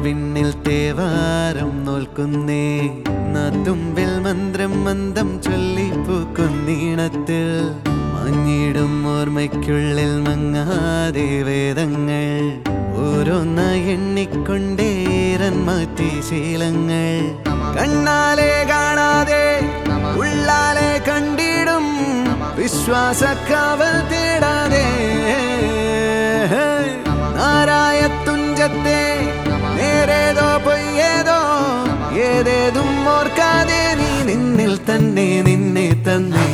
വിണ്ണിൽ തേവാരം നോൽക്കുന്നേ നാത്തുമ്പിൽ മന്ത്രം മന്ദം ചൊല്ലിപ്പൂക്കുന്നീണത്തിൽ മഞ്ഞിടും ഓർമ്മയ്ക്കുള്ളിൽ മങ്ങാതെ വേദങ്ങൾ ഓരോന്ന എണ്ണിക്കൊണ്ടേരൻ മാറ്റി ശീലങ്ങൾ കണ്ണാലെ കാണാതെ ഉള്ളാലെ കണ്ടിടും വിശ്വാസക്കാവൽ തേടാതെ നാരായ തുഞ്ചത്തെ നേരേതോ പൊയ്യേതോ ഏതേതും ഓർക്കാതെ നീ നിന്നിൽ തന്നെ നിന്നെ തന്നെ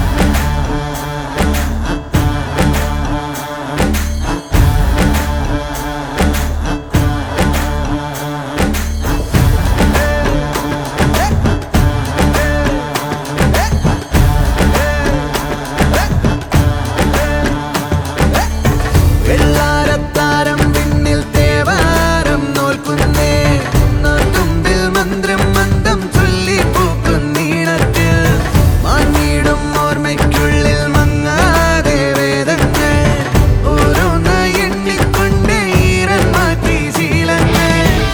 വെള്ളാരത്താരം വിണ്ണിൽ തേവാരം നോൽക്കുന്നേ തുമ്പിൽ മന്ത്രം മന്ദം ചൊല്ലി പൂക്കുന്നീണത്തിൽ മാഞ്ഞിടും ഓർമ്മയ്ക്കുള്ളിൽ മങ്ങാതെ വേദങ്ങൾ ഓരോന്ന എണ്ണിക്കൊണ്ടേ ഈരൻ മാറ്റി ശീലങ്ങൾ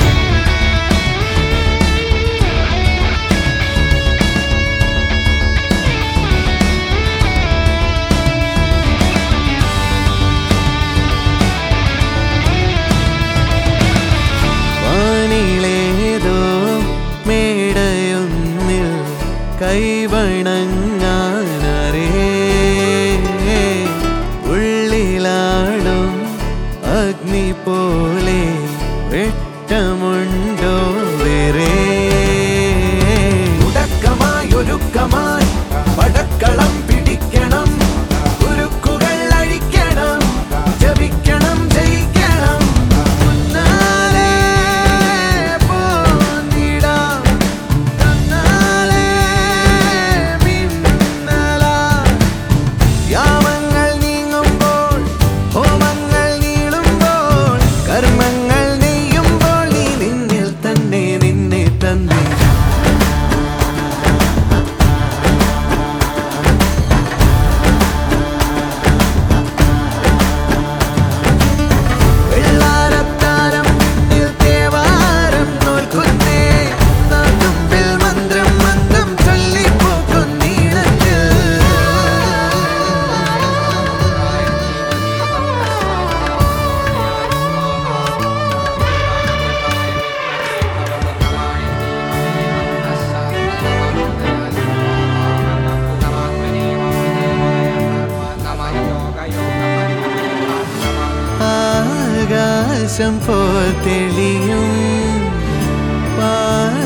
വാനിലേതോ മേടയൊന്നിൽ കൈവണങ്ങാനരേ ഉള്ളിലാടും അഗ്നി പോലെ വെട്ടമുണ്ടോ വേറെ ഉടക്കമായൊരുക്കമായി പടക്കളം പിടിക്കണം ഉരുക്കുകൾ അഴിക്കണം ജപിക്കണം ജയിക്കണം മുന്നാലെ പോന്നിടാം തന്നാലെ മിന്നലാം യാമങ്ങൾ നീങ്ങുമ്പോൾ ഹോമങ്ങൾ നീളുമ്പോൾ കർമ്മങ്ങൾ നെയ്യുമ്പോൾ നീ നിന്നിൽ തന്നെ നിന്നെ തന്നെ വെള്ളാരത്താരം പിന്നിൽ തേവാരം നോൽക്കുന്നേ നാട്ടുമ്പിൽ മന്ത്രം മന്ദം ചൊല്ലിപ്പോക്കുന്നീണത്തിൽ ആകാശം പോൽ തെളിയും പാ